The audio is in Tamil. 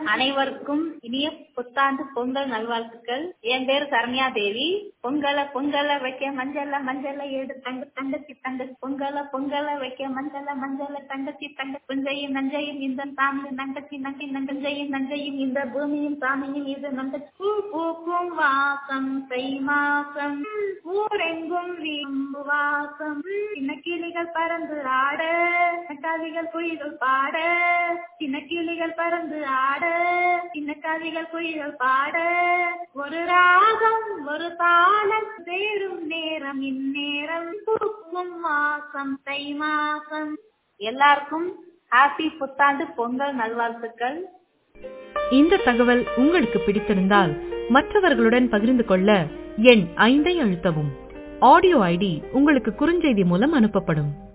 அனைவருக்கும் இனிய புத்தாண்டு பொங்கல் நல்வாழ்த்துக்கள் என் பேரு சரண்யா தேவி பொங்கல பொங்கல வைக்க மஞ்சள மஞ்சள எடு தங்க தங்கச்சி தங்க பொங்கல பொங்கல வைக்க மஞ்சள மஞ்சள தங்கச்சி தங்க புஞ்சையும் நஞ்சையும் இந்த தாமி நங்கச்சி நங்கி நங்கஞ்சையும் நஞ்சையும் இந்த பூமியும் சாமியும் இது நங்க பூ பூக்கும் வாசம் தை மாசம் ஊரெங்கும் வீம்பு வாசம் சின்ன கிளிகள் பறந்து ஆட கவிகள் குயில்கள் பாட சின்ன கிளிகள் பறந்து ஆட சின்ன கவிகள் குயில்கள் பாட ஒரு ராகம் ஒரு தாளம் சேரும் நேரம் இந்நேரம் பூக்கும் மாசம் தை மாசம் எல்லாருக்கும் ஹாப்பி புத்தாண்டு பொங்கல் நல்வாழ்த்துக்கள் இந்த தகவல் உங்களுக்கு பிடித்திருந்தால் மற்றவர்களுடன் பகிர்ந்து கொள்ள எண் ஐந்தை அழுத்தவும் ஆடியோ ஐடி உங்களுக்கு குறுஞ்செய்தி மூலம் அனுப்பப்படும்